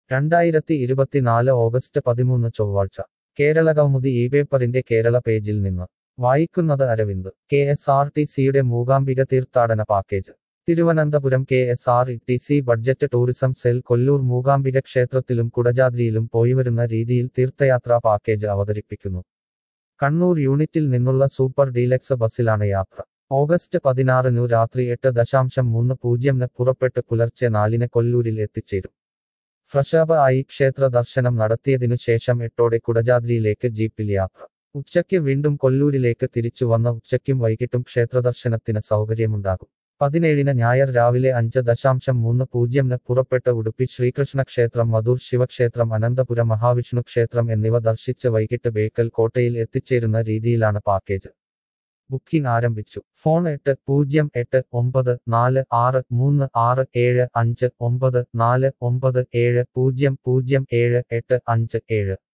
രണ്ടായിരത്തി ഇരുപത്തിനാല് ഓഗസ്റ്റ് പതിമൂന്ന് ചൊവ്വാഴ്ച കേരളകൗമുദി ഈ പേപ്പറിന്റെ കേരള പേജിൽ നിന്ന് വായിക്കുന്നത് Aravind K S R T സിയുടെ മൂകാംബിക തീർത്ഥാടന package Thiruvananthapuram K S R T C budget tourism cell Kollur Mookambika ക്ഷേത്രത്തിലും കുടജാദ്രിയിലും പോയിവരുന്ന രീതിയിൽ തീർത്ഥയാത്രാ പാക്കേജ് അവതരിപ്പിക്കുന്നു കണ്ണൂർ യൂണിറ്റിൽ നിന്നുള്ള സൂപ്പർ ഡീലക്സ് ബസ്സിലാണ് യാത്ര ഓഗസ്റ്റ് പതിനാറിനു രാത്രി എട്ട് ദശാംശം മൂന്ന് പൂജ്യംന് പുറപ്പെട്ട് പുലർച്ചെ നാലിന് കൊല്ലൂരിൽ എത്തിച്ചേരും ഫ്രഷാബ് ആയി ക്ഷേത്ര ദർശനം നടത്തിയതിനു ശേഷം എട്ടോടെ കുടജാദ്രിയിലേക്ക് ജീപ്പിൽ യാത്ര ഉച്ചയ്ക്ക് വീണ്ടും കൊല്ലൂരിലേക്ക് തിരിച്ചു വന്ന ഉച്ചയ്ക്കും വൈകിട്ടും ക്ഷേത്രദർശനത്തിന് സൗകര്യമുണ്ടാകും പതിനേഴിന് ഞായർ രാവിലെ അഞ്ച് ദശാംശം മൂന്ന് പൂജ്യംന് പുറപ്പെട്ട് ഉടുപ്പി ശ്രീകൃഷ്ണ ക്ഷേത്രം മധൂർ ശിവക്ഷേത്രം അനന്തപുര മഹാവിഷ്ണു ക്ഷേത്രം എന്നിവ ദർശിച്ച് വൈകിട്ട് ബേക്കൽ കോട്ടയിൽ എത്തിച്ചേരുന്ന രീതിയിലാണ് പാക്കേജ് ബുക്കിംഗ് ആരംഭിച്ചു ഫോൺ എട്ട് പൂജ്യം എട്ട് ഒമ്പത് നാല് ആറ് മൂന്ന് ആറ് ഏഴ് അഞ്ച് ഒമ്പത് നാല് ഒമ്പത് ഏഴ് പൂജ്യം പൂജ്യം ഏഴ് എട്ട് അഞ്ച് ഏഴ്